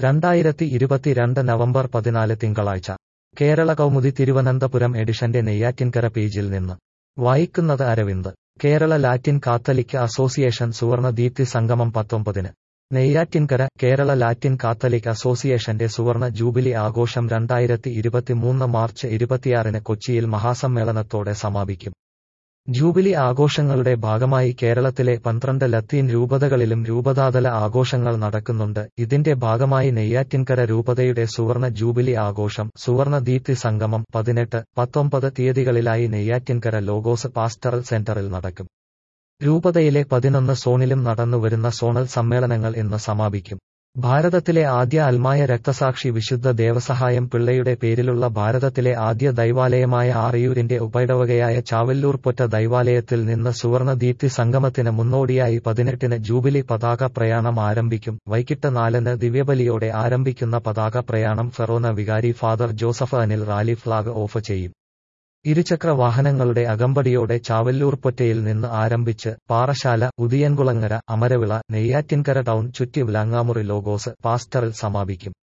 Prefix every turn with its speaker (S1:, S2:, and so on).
S1: രണ്ടായിരത്തി ഇരുപത്തിരണ്ട് നവംബർ പതിനാല് തിങ്കളാഴ്ച കേരള കൗമുദി തിരുവനന്തപുരം എഡിഷന്റെ നെയ്യാറ്റിൻകര പേജിൽ നിന്ന് വായിക്കുന്നത് Aravind Kerala Latin Catholic association സുവർണ ദീപ്തി സംഗമം പത്തൊമ്പതിന് നെയ്യാറ്റിൻകര കേരള ലാറ്റിൻ കാത്തലിക് അസോസിയേഷന്റെ സുവർണ ജൂബിലി ആഘോഷം രണ്ടായിരത്തി ഇരുപത്തിമൂന്ന് മാർച്ച് ഇരുപത്തിയാറിന് കൊച്ചിയിൽ മഹാസമ്മേളനത്തോടെ സമാപിക്കും ജൂബിലി ആഘോഷങ്ങളുടെ ഭാഗമായി കേരളത്തിലെ പന്ത്രണ്ട് ലത്തീൻ രൂപതകളിലും രൂപതാതല ആഘോഷങ്ങൾ നടക്കുന്നുണ്ട് ഇതിന്റെ ഭാഗമായി നെയ്യാറ്റിൻകര രൂപതയുടെ സുവർണ ജൂബിലി ആഘോഷം സുവർണ ദീപ്തി സംഗമം പതിനെട്ട് പത്തൊമ്പത് തീയതികളിലായി നെയ്യാറ്റിൻകര ലോഗോസ് പാസ്റ്ററൽ സെന്ററിൽ നടക്കും രൂപതയിലെ പതിനൊന്ന് സോണിലും നടന്നുവരുന്ന സോണൽ സമ്മേളനങ്ങൾ ഇന്ന് സമാപിക്കും ഭാരതത്തിലെ ആദ്യ അൽമായ രക്തസാക്ഷി വിശുദ്ധ ദേവസഹായം പിള്ളയുടെ പേരിലുള്ള ഭാരതത്തിലെ ആദ്യ ദൈവാലയമായ ആറിയൂരിന്റെ ഉപയിടവകയായ ചാവല്ലൂർ പൊറ്റ ദൈവാലയത്തിൽ നിന്ന് സുവർണ ദീപ്തി സംഗമത്തിന് മുന്നോടിയായി പതിനെട്ടിന് ജൂബിലി പതാക പ്രയാണം ആരംഭിക്കും വൈകിട്ട് നാലിന് ദിവ്യബലിയോടെ ആരംഭിക്കുന്ന പതാക പ്രയാണം ഫെറോന വികാരി father Joseph Anil rally flag off ചെയ്യും ഇരുചക്ര വാഹനങ്ങളുടെ അകമ്പടിയോടെ ചാവല്ലൂർ പൊറ്റയിൽ നിന്ന് ആരംഭിച്ച് പാറശാല ഉദിയൻകുളങ്ങര അമരവിള നെയ്യാറ്റിൻകര ടൗൺ ചുറ്റി വ്ലാങ്ങാമുറി ലോഗോസ് പാസ്റ്ററിൽ സമാപിക്കും